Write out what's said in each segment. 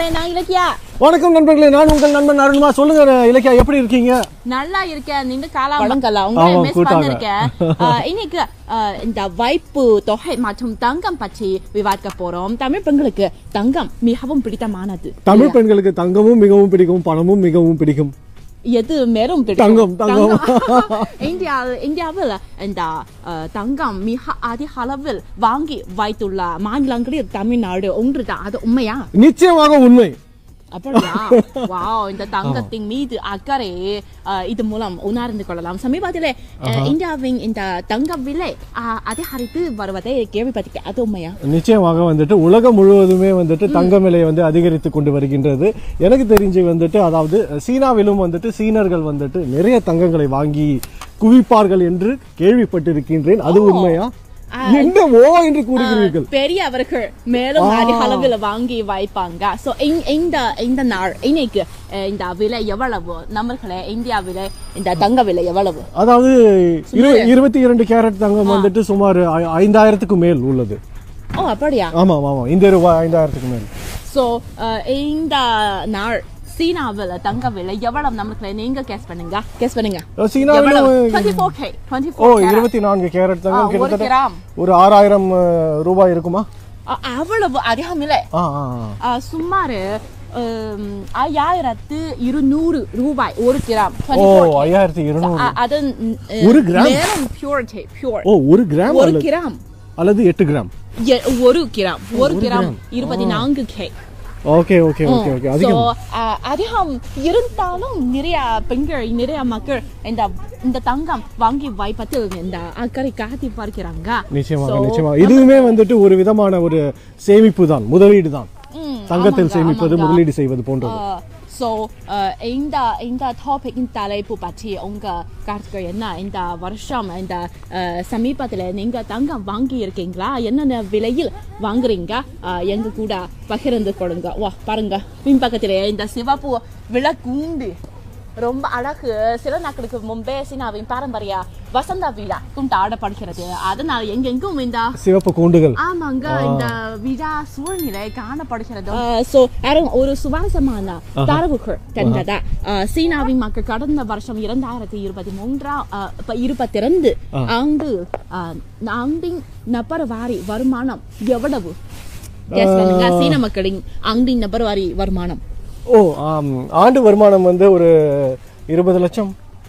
நண்பர்களே நான் இலக்கியா வணக்கம் நண்பர்களே நான் உங்கள் நண்பன் அருண்மா சொல்லுங்க இலக்கியா எப்படி இருக்கீங்க நல்லா இருக்கேன் நீண்ட காலம் பழங்கலாம் உங்களை ஆமா, மிஸ் கூட்டாங்க. பண்ணிருக்கேன் அஹ், இன்னைக்கு அஹ், இந்த வைப்பு தொகை மற்றும் தங்கம் பற்றி விவாதிக்க போறோம் தமிழ் பெண்களுக்கு தங்கம் மிகவும் பிடித்தமானது தமிழ் பெண்களுக்கு தங்கமும் மிகவும் பிடிக்கும் பணமும் மிகவும் பிடிக்கும் எது மேலும் பிடிக்கும் தங்கம், தங்கம். இந்தியா இந்தியாவில் இந்த அஹ், தங்கம் மிக அதிக அளவில் வாங்கி வைத்துள்ள மாநிலங்களில் தமிழ்நாடு ஒன்றுதான் அது உண்மையா நிச்சயமாக உண்மை அப்படியா வாவ் இந்த தங்கத்தின் மீது அக்கறை அஹ், இது மூலம் உணர்ந்து கொள்ளலாம் சமீபத்திலே அஹ், இந்தியாவின் இந்த தங்க விலை அஹ், அதிகரித்து வருவதை கேள்விப்பட்டிருக்கேன் அது உண்மையா நிச்சயமாக வந்துட்டு உலகம் முழுவதுமே வந்துட்டு தங்க விலை வந்து அதிகரித்து கொண்டு வருகின்றது எனக்கு தெரிஞ்சு வந்துட்டு அதாவது சீனாவிலும் வந்துட்டு சீனர்கள் வந்துட்டு நிறைய தங்கங்களை வாங்கி குவிப்பார்கள் என்று கேள்விப்பட்டிருக்கின்றேன் அது உண்மையா என்ன ஓ என்று கூறுகிறீர்கள் பெரியவர்கள் மேலும் அதிக அளவில் வாங்கி வைப்பாங்க சோ இந்த இந்த நாள் இன்னைக்கு அஹ், இந்த விலை எவ்வளவு நம்மளே இந்தியா விலை இந்த தங்க விலை எவ்வளவு அதாவது இரு- இருபத்தி இரண்டு கேரட் தங்கம் வந்துட்டு சுமார் ஐ- ஐந்தாயிரத்துக்கு மேல் உள்ளது ஓ அப்படியா ஆமா ஆமா இந்திய ரூபாய் ஐந்தாயிரத்துக்கு மேல் சோ இந்த நாள் சீனாவில் தங்க விலை எவ்வளவு நம்மளுக்கு நீங்க கேஸ் பண்ணுங்க கேஸ் பண்ணுங்க சீனாவிலும் twenty four K twenty o four இருபத்தி நான்கு கேரட் ஆ, தங்கம் ஒரு கிட்டத்தட்ட கிராம். ஒரு ஆறாயிரம் அஹ், ரூபாய் இருக்குமா அவ்வளவு அதிகம் இல்லை ஆ ஆ ஆ. ஆ, சுமார் உம், ஐயாயிரத்து இருநூறு ரூபாய் ஒரு கிராம் ஓ 24K. ஐயாயிரத்தி இருநூறு அ- அது அஹ், ஒரு கிராம்? மேலும் பியூரிட்டி பியூர் ஓ ஒரு கிராம் ஒரு அல்லது கிராம் அல்லது எட்டு கிராம் எ- ஒரு கிராம் ஒரு கிராம் இருபத்தி நான்கு K okay okay okay okay so அதிகம் அதிகம் இருந்தாலும் நிறைய பெண்கள் நிறைய மக்கள் இந்த இந்த தங்கம் வாங்கி வைப்பதில் இந்த அக்கறை காட்டி பார்க்கிறாங்க நிச்சயமாக So, நிச்சயமாக இதுவுமே வந்துட்டு ஒரு விதமான ஒரு சேமிப்பு தான் முதலீடு தான் ம், தங்கத்தில் ஆமாங்க, சேமிப்பது ஆமாங்க. முதலீடு செய்வது போன்றது ஸோ இந்த இந்த டாபிக் இந்த தலைப்பு பற்றி உங்க கருத்துக்கள் என்ன இந்த வருஷம் இந்த அஹ், சமீபத்தில் நீங்க தங்கம் வாங்கி இருக்கீங்களா என்னென்ன விலையில் வாங்குறீங்க அஹ், எங்க கூட பகிர்ந்து கொடுங்க வா பாருங்க பின்பக்கத்திலே இந்த சிவப்பு விளக்குண்டு ரொம்ப அழகு சில நாட்களுக்கு முன்பே சீனாவின் பாரம்பரிய வசந்த விழா கொண்டாடப்படுகிறது அதனால் எங்கெங்கும் இந்த சிவப்பு கூண்டுகள் ஆமாங்க இந்த விழா சூழ்நிலை காணப்படுகிறது சோ ஒரு சுவாரஸ்யமான தரவுகள் தெரிந்ததா அஹ், சீனாவின் மக்கள் கடந்த வருஷம் இரண்டாயிரத்தி இருபத்தி மூன்றாம் அஹ், இப்ப இருபத்தி ரெண்டு ஆண்டு அஹ், ஆண்டின் நபர் வாரி வருமானம் எவ்வளவு Guess பண்ணுங்க. சீன மக்களின் ஆண்டின் நபர் வாரி வருமானம் ஓ ஆம் ஆண்டு வருமானம் வந்து ஒரு இருபது லட்சம்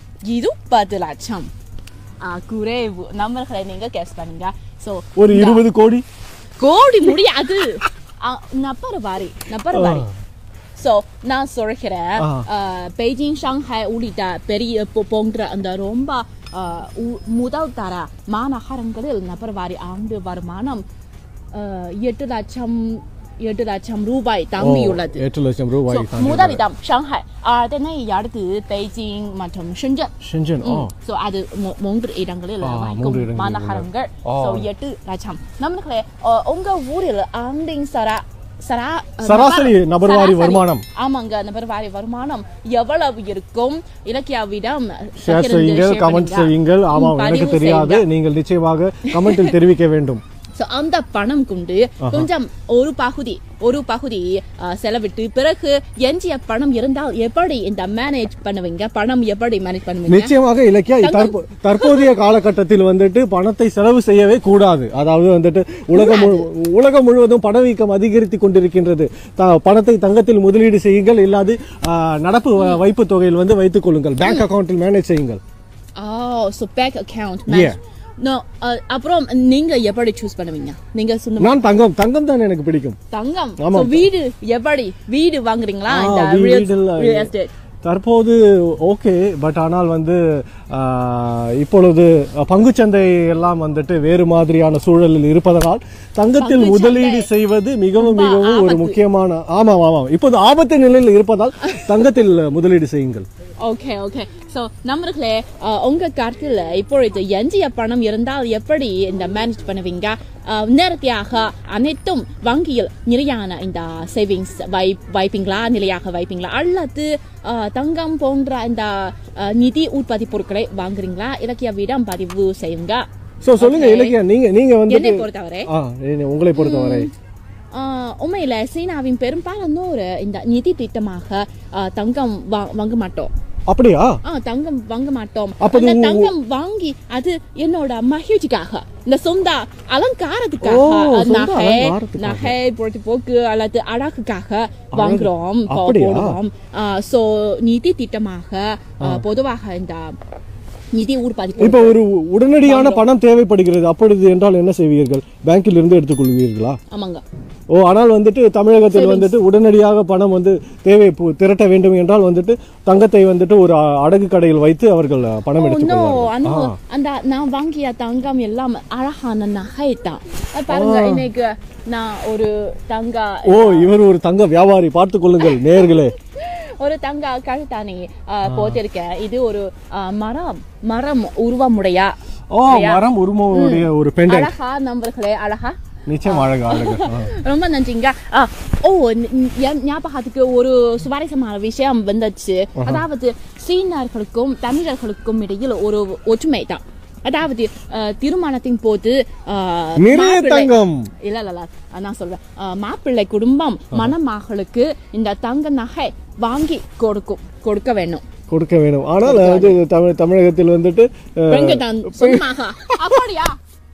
இருபது லட்சம் அஹ், குறைவு நம்பர்களை நீங்க கெஸ் பண்ணுங்க சோ ஒரு இருபது கோடி கோடி முடியாது அ- நபர் வாரி நபர் வாரி ஸோ நான் சொல்கிறேன் ஆ. அஹ், பெய்ஜிங் ஷாங்காய் உள்ளிட்ட பெரிய போ- போன்ற அந்த ரொம்ப அஹ், உ- முதல் தர மாநகரங்களில் நபர் வாரி ஆண்டு வருமானம் அஹ், எட்டு லட்சம் எட்டு லட்சம் ரூபாய் தாண்டியுள்ளது எட்டு லட்சம் ரூபாய் So, தாண்டி முதலிடம் ஷாங்காய் அதனை அடுத்து பெய்ஜிங் மற்றும் ஷெஞ்சன் ஷெஞ்சன் ஓ ஸோ அது மூ- மூன்று இடங்களில் ஆ, வகிக்கும் மூன்று இடங்களில் மாநகரங்கள் ஆ. ஸோ எட்டு லட்சம் நம்மளுக்கு உங்க ஊரில் ஆண்டின் சரா சரா சராசரி நபர் வாரி சராசரி. வருமானம். ஆமாங்க நபர் வாரி வருமானம் எவ்வளவு இருக்கும் இலக்கியாவிடம் ஷேர் பகிர்ந்து செய்யுங்கள் share கமெண்ட் பண்ணுங்க. செய்யுங்கள் ஆமாம் ம், எனக்கு பதிவு தெரியாது செய்யுங்க. நீங்கள் நிச்சயமாக கமெண்டில் தெரிவிக்க வேண்டும் So, அந்த பணம் கொண்டு கொஞ்சம் ஒரு பகுதி ஒரு பகுதி ஆ, செலவிட்டு பிறகு எஞ்சிய பணம் இருந்தால் எப்படி இந்த மேனேஜ் பண்ணுவீங்க பணம் எப்படி மேனேஜ் பண்ணுவீங்க நிச்சயமாக இலக்கியா தற்போ- தற்போதைய காலகட்டத்தில் வந்துட்டு பணத்தை செலவு செய்யவே கூடாது அதாவது வந்துட்டு உலகம் முழு- உலகம் முழுவதும் பணவீக்கம் அதிகரித்து கொண்டிருக்கின்றது த- பணத்தை தங்கத்தில் முதலீடு செய்யுங்கள் இல்லாது ஆ, நடப்பு வ- வைப்பு தொகையில் வந்து வைத்துக் கொள்ளுங்கள் பேங்க் அக்கவுண்டில் மேனேஜ் செய்யுங்கள் oh so bank account Yeah. No அப்புறம் நீங்க எப்படி சூஸ் பண்ணுவீங்க நீங்க சொன்ன நான் தங்கம் தங்கம் தான் எனக்கு பிடிக்கும் தங்கம் ஆமா. So, வீடு எப்படி வீடு வாங்குறீங்களா ஆ, இந்த வீ- real வீடுல- real estate தற்போது ஓகே பட் ஆனால் வந்து ஆ, இப்பொழுது பங்குச்சந்தை எல்லாம் வந்துட்டு வேறு மாதிரியான சூழலில் இருப்பதனால் தங்கத்தில் பங்குச்சந்தை முதலீடு செய்வது மிகவும் ரொம்ப மிகவும் ஒரு ஆபத்து. முக்கியமான ஆமாம் ஆமாம் இப்போது ஆபத்து நிலையில் இருப்பதால் தங்கத்தில் முதலீடு செய்யுங்கள் ஓகே ஓகே ஸோ நம்மளே உங்க கருத்தில் இப்பொழுது எஞ்சிய பணம் இருந்தால் எப்படி இந்த மேனேஜ் பண்ணுவீங்க அஹ், நேரடியாக அனைத்தும் வங்கியில் நிலையான இந்த சேவிங்ஸ் வை வைப்பீங்களா நிலையாக வைப்பீங்களா அல்லது அஹ், தங்கம் போன்ற இந்த அஹ், நிதி உற்பத்தி பொருட்களை வாங்குறீங்களா இலக்கியவிடம் பதிவு செய்யுங்க ஸோ சொல்லுங்க இலக்கியா நீங்க நீங்க என்னை வந்துட்டு பொறுத்தவரை ஆ நீ- உங்களை பொறுத்தவரை ஆஹ், உண்மையில சீனாவின் பெரும்பாலானோர் இந்த நிதி திட்டமாக அஹ், தங்கம் வா- வாங்க மாட்டோம் அப்படியா ஆ தங்கம் வாங்க மாட்டோம் அப்ப அந்த அது உ- தங்கம் வாங்கி அது என்னோட மகிழ்ச்சிக்காக இந்த சொந்த அலங்காரத்துக்காக ஓ, அஹ், சொந்த நகை அலங்காரத்துக்காக. நகை பொழுதுபோக்கு அல்லது அழகுக்காக வாங்குறோம் போ- அப்படியா? போடுறோம் சோ நிதி திட்டமாக அஹ், பொதுவாக இந்த நிதி உற்பத்தி இப்ப ஒரு உடனடியான பணம் தேவைப்படுகிறது அப்பொழுது என்றால் என்ன செய்வீர்கள் பேங்கில் இருந்து எடுத்துக்கொள்வீர்களா ஆமாங்க ஓ ஆனால் வந்துட்டு தமிழகத்தில் வந்துட்டு உடனடியாக பணம் வந்து தேவை பு- திரட்ட வேண்டும் என்றால் வந்துட்டு தங்கத்தை வந்துட்டு ஒரு அ- அடகு கடையில் வைத்து அவர்கள் அ, பணம் நோ எடுத்துக்கொள்வார்கள் அந்த அந்த நான் வாங்கிய தங்கம் எல்லாம் அழகான நகை தான் அது பாருங்க இன்னைக்கு நான் ஒரு தங்க ஓ இவர் ஒரு தங்க வியாபாரி பார்த்து கொள்ளுங்கள் நேர்களே ஒரு தங்க கழுத்தாணி அஹ், போட்டிருக்கேன் இது ஒரு அஹ், மரம் மரம் உருவமுடைய ஓ மரம் உருவமுடைய ஒரு பெண்டை அழகா நம்பர்களே அழகா நிச்சயம் அழகு அழகு ஆ. ரொம்ப நன்றிங்க ஆ, ஓ ந- ந- ஞாபகத்துக்கு ஒரு சுவாரஸ்யமான விஷயம் வந்துச்சு அதாவது சீனர்களுக்கும் தமிழர்களுக்கும் இடையில் ஒரு ஒற்றுமை தான் அதாவது அஹ், திருமணத்தின் போது அஹ், நிறைய மாப்பிள்ளை- தங்கம் இல்ல இல்ல இல்ல நான் சொல்றேன் அஹ், மாப்பிள்ளை குடும்பம் மணமகளுக்கு இந்த தங்க நகை வாங்கி கொடுக்கும் கொடுக்க வேணும் கொடுக்க வேணும் ஆனால் வந்து தமிழ் தமிழகத்தில் வந்துட்டு அ, பெண்கள் தான் சொந்தமாக அப்படியா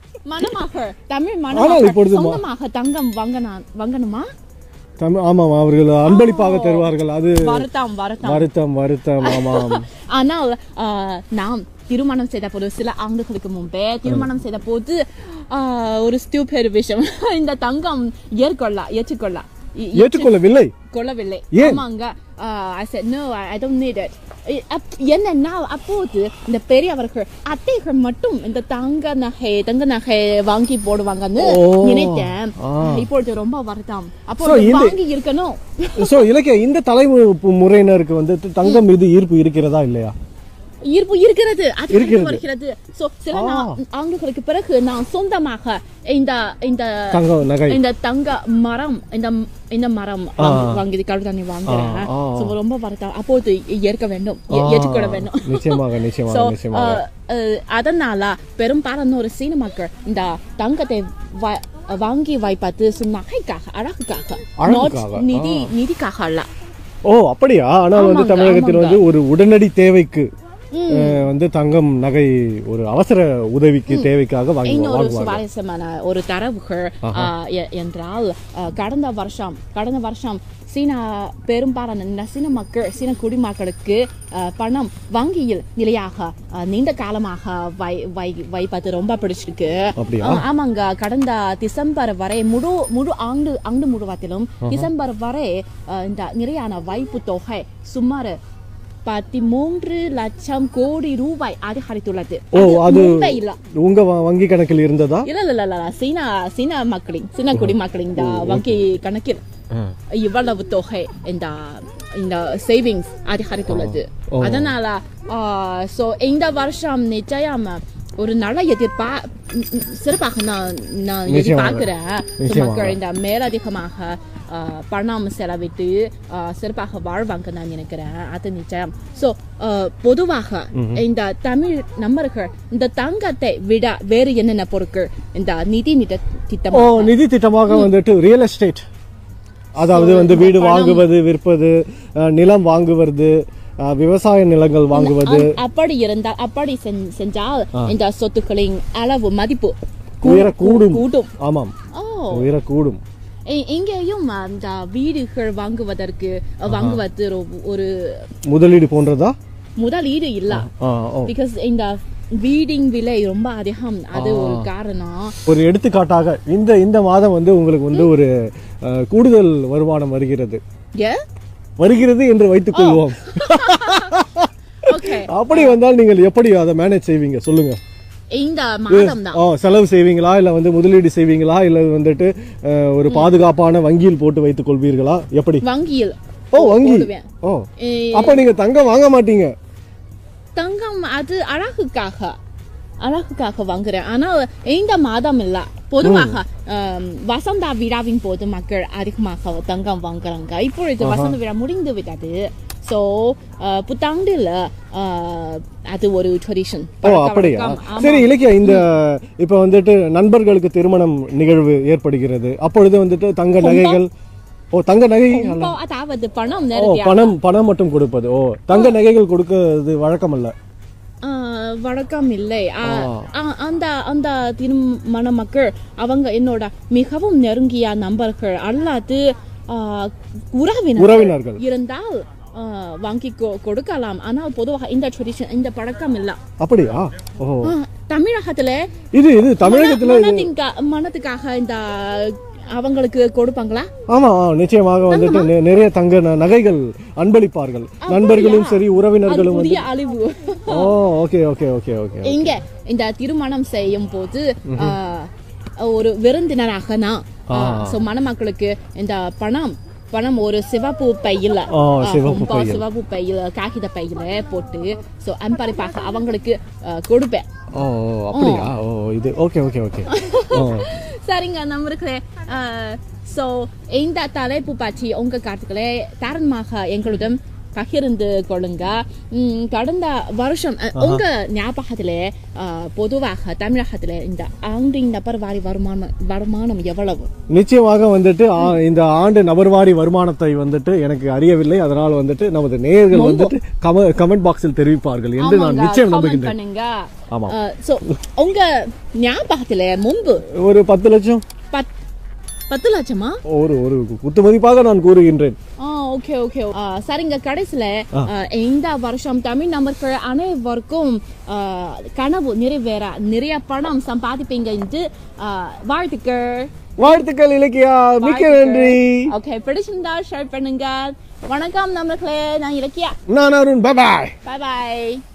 மணமகள் தமிழ் ஆனால் மணமகள் இப்பொழுது மா- சொந்தமாக தங்கம் வாங்கனா வாங்கணுமா தமிழ் ஆமாம் அவர்கள் அன்பளிப்பாக தருவார்கள் அது வருத்தம் வருத்தம் வருத்தம் வருத்தம் ஆமாம் ஆனால் ஆஹ், நாம் திருமணம் செய்த போது சில ஆண்டுகளுக்கு முன்பே திருமணம் செய்த போது ஆஹ், ஒரு ஸ்டூபெர் விஷயம் இந்த தங்கம் ஏற்கொள்ள ஏற்றுக்கொள்ள இ- ஏற்றுக்கொள்ளவில்லை கொள்ளவில்லை ஏன்? ஆமாங்க ஆஹ், I said no I I don't need it இ- அப்- என்னன்னா அப்போது இந்த பெரியவர்கள் அத்தைகள் மட்டும் இந்த தங்க நகை தங்க நகை வாங்கி போடுவாங்கன்னு ஓ. நினைத்தேன் ஆ. இப்பொழுது ரொம்ப வருத்தம் So, அப்போ இந்த- வாங்கி இருக்கணும் சோ இலக்கிய இந்த தலைமுறையினருக்கு வந்துட்டு தங்கம் மீது ஈர்ப்பு இருக்கிறதா இல்லையா ஈர்ப்பு இருக்கிறது அது இருக்கிறது. வருகிறது சோ சில நா- ஆண்டுகளுக்கு பிறகு நான் சொந்தமாக இந்த இந்த தங்க நகை இந்த தங்க மரம் இந்த இந்த மரம் வாங்கி- வாங்கி கழுதாணி வாங்குறேன் ஆ, ஆ. So, ரொம்ப வருத்தம் அப்போது ஏற்க வேண்டும் ஏ- ஏற்றுக்கொள்ள வேண்டும் நிச்சயமாக நிச்சயமாக So, நிச்சயமாக அஹ், அஹ், அதனால பெரும்பாலான ஒரு சீன மக்கள் இந்த தங்கத்தை வ- வாங்கி வைப்பது சு- நகைக்காக அழகுக்காக அழகுக்காக, Not நிதி நிதிக்காக அல்ல ஓ அப்படியா ஆனால் வந்து ஆமாங்க, தமிழகத்தில் வந்து ஒரு உடனடி தேவைக்கு அஹ், வந்து தங்கம் நகை ஒரு அவசர உதவிக்கு தேவைக்காக வாங்கி இன்னொரு வாங்குவாங்க சுவாரஸ்யமான ஒரு தரவுகள் ஆ, எ- என்றால் ஆ, கடந்த வருஷம் கடந்த வருஷம் சீனா பெரும்பாலான இந்த சீன மக்கள் சீன குடிமக்களுக்கு ஆ, பணம் வங்கியில் நிலையாக ஆ, நீண்ட காலமாக வை வை வைப்பது ரொம்ப பிடிச்சிருக்கு அப்படியா? ஆ, ஆமாங்க கடந்த டிசம்பர் வரை முழு முழு ஆண்டு ஆண்டு முழுவதிலும் டிசம்பர் வரை ஆ, இந்த நிலையான வைப்பு தொகை சுமார் பதிமூன்று லட்சம் கோடி ரூபாய் அதிகரித்துள்ளது ஓ அது மும்பையில் உங்க வ- வங்கி கணக்கில் இருந்ததா இல்ல இல்ல இல்ல இல்ல சீனா சீனா மக்களின் சீனா குடிமக்களின் இந்த வங்கி கணக்கில் இவ்வளவு தொகை இந்த இந்த சேவிங்ஸ் அதிகரித்துள்ளது ஓ. அதனால சோ இந்த வருஷம் நிச்சயம் ஒரு நல்ல எதிர்பா ம், ம், சிறப்பாக நான் நான் நிச்சயமாக. எதிர்பார்க்கிறேன் So, நிச்சயமாக. மக்கள் இந்த மேலதிகமாக ஆ, பணம் செலவிட்டு ஆ, சிறப்பாக வாழ்வாங்க நான் நினைக்கிறேன் அது நிச்சயம் ஸோ பொதுவாக இந்த தமிழ் நம்பர்கள் இந்த தங்கத்தை விட வேறு என்னென்ன பொருட்கள் இந்த நிதி நிதி திட்டம் ஓ நிதி திட்டமாக வந்துட்டு ரியல் எஸ்டேட் அதாவது வந்து வீடு வாங்குவது விற்பது அஹ், நிலம் வாங்குவது அஹ், விவசாய நிலங்கள் வாங்குவது அ- அப்படி இருந்தால் அப்படி செஞ்- செஞ்சால் இந்த சொத்துக்களின் அளவு மதிப்பு உயரக்கூடும் கூடும் ஆமாம் ஓ உயரக்கூடும் இ- இங்கேயும் அந்த வீடுகள் வாங்குவதற்கு வாங்குவது ஒரு- ஒரு முதலீடு போன்றதா முதலீடு இல்ல ஆ, ஓ. பிகாஸ் இந்த வீடிங் விலை ரொம்ப அதிகம் அது ஒரு காரணம் ஒரு எடுத்துக்காட்டாக இந்த இந்த மாதம் வந்து உங்களுக்கு வந்து ஒரு அஹ், கூடுதல் வருமானம் வருகிறது ஏ வருகிறது என்று வைத்துக் கொள்வோம் ஓகே அப்படி வந்தால் நீங்கள் எப்படி அதை மேனேஜ் செய்வீங்க சொல்லுங்க இந்த மாதம் தான் ஆ, செலவு செய்வீங்களா இல்ல வந்து முதலீடு செய்வீங்களா இல்ல வந்துட்டு அஹ், ஒரு பாதுகாப்பான வங்கியில் போட்டு வைத்துக் கொள்வீர்களா எப்படி வங்கியில் ஓ வங்கி போடுவேன். ஓ ஏ, அப்ப நீங்க தங்கம் வாங்க மாட்டீங்க தங்கம் அது அழகுக்காக அழகுக்காக வாங்குறேன் ஆனால் இந்த மாதம் இல்ல பொதுவாக ஆம், வசந்த விழாவின் போது மக்கள் அதிகமாக தங்கம் வாங்குறாங்க இப்பொழுது வசந்த விழா முடிந்து விட்டது ஸோ புத்தாண்டில் அது ஒரு ட்ரெடிஷன் ஓ அப்படியா சரி இலக்கியா இந்த இப்ப வந்துட்டு நண்பர்களுக்கு திருமணம் நிகழ்வு ஏற்படுகிறது அப்பொழுது வந்துட்டு தங்க நகைகள் ஓ தங்க நகை அதாவது பணம் ஓ நேரடியாக பணம் பணம் மட்டும் கொடுப்பது ஓ தங்க நகைகள் கொடுக்கிறது வழக்கம் அல்ல ஆ, வழக்கம் இல்லை ஆ, ஆ, அந்த அந்த திருமண மக்கள் அவங்க என்னோட மிகவும் நெருங்கிய நண்பர்கள் அல்லாது ஆ, உறவினர் உறவினர்கள் இருந்தால் ஆ, வாங்கி கொ- கொடுக்கலாம் ஆனால் பொதுவாக இந்த ட்ரெடிஷன் இந்த பழக்கம் இல்ல அப்படியா ஓ ஆ, தமிழகத்துல இது இது தமிழகத்துல மனதின்கா- மனதுக்காக இந்த அவங்களுக்கு கொடுப்பாங்களா ஆமா ஆ, நிச்சயமாக வந்துட்டு நெ- நிறைய தங்க ந- நகைகள் அன்பளிப்பார்கள் நண்பர்களும் சரி அது உறவினர்களும் வந்து புதிய அழிவு oh okay okay okay okay இங்க இந்த திருமணம் செய்யும் போது ஆ, ஒரு விருந்தினராக நான் ஸோ மணமக்களுக்கு இந்த பணம் பணம் ஒரு சிவப்பு பையில ஆ, ஆ, சிவப்பு ரொம்ப சிவப்பு பையில காகித பையில போட்டு ஸோ அன்பளிப்பாக அவங்களுக்கு ஆ, கொடுப்பேன் ஓ ஓ, அப்படியா ஓ இது ஓகே ஓகே ஓகே ஓ சரிங்க நம்பர்களே ஸோ இந்த தலைப்பு பற்றி உங்க கருத்துக்களை தாராளமாக எங்களுடன் பகிர்ந்து கொள்ளுங்க ம், கடந்த வருஷம் அ, உங்க ஞாபகத்திலே அ, பொதுவாக தமிழகத்திலே இந்த ஆண்டின் நபர் வாரி வருமானம் வருமானம் எவ்வளவு நிச்சயமாக வந்துட்டு ஆ- இந்த ஆண்டு நபர்வாரி வருமானத்தை வந்துட்டு எனக்கு அறியவில்லை அதனால் வந்துட்டு நமது நேயர்கள் வந்துட்டு கம கமெண்ட் பாக்ஸில் தெரிவிப்பார்கள் என்று நான் ஆமாங்க, நிச்சயம் comment நம்புகின்றேன் பண்ணுங்க ஆமா. ஸோ உங்க ஞாபகத்திலே முன்பு ஒரு பத்து லட்சம் பத் பத்து லட்சமா ஒரு ஒரு குத்து மதிப்பாக நான் கூறுகின்றேன் ஆ ஓகே ஓகே ஆ, சரிங்க கடைசியில ஆ, இந்த வருஷம் தமிழ் நபர்கள் அனைவருக்கும் ஆ, கனவு நிறைவேற நிறைய பணம் சம்பாதிப்பீங்க என்று ஆ, வாழ்த்துக்கள் வாழ்த்துக்கள் இலக்கியா மிக்க நன்றி ஓகே பிடிச்சிருந்தா ஷேர் பண்ணுங்க வணக்கம் நண்பர்களே நான் இலக்கியா நான் அருண் பாய் பாய் பாய்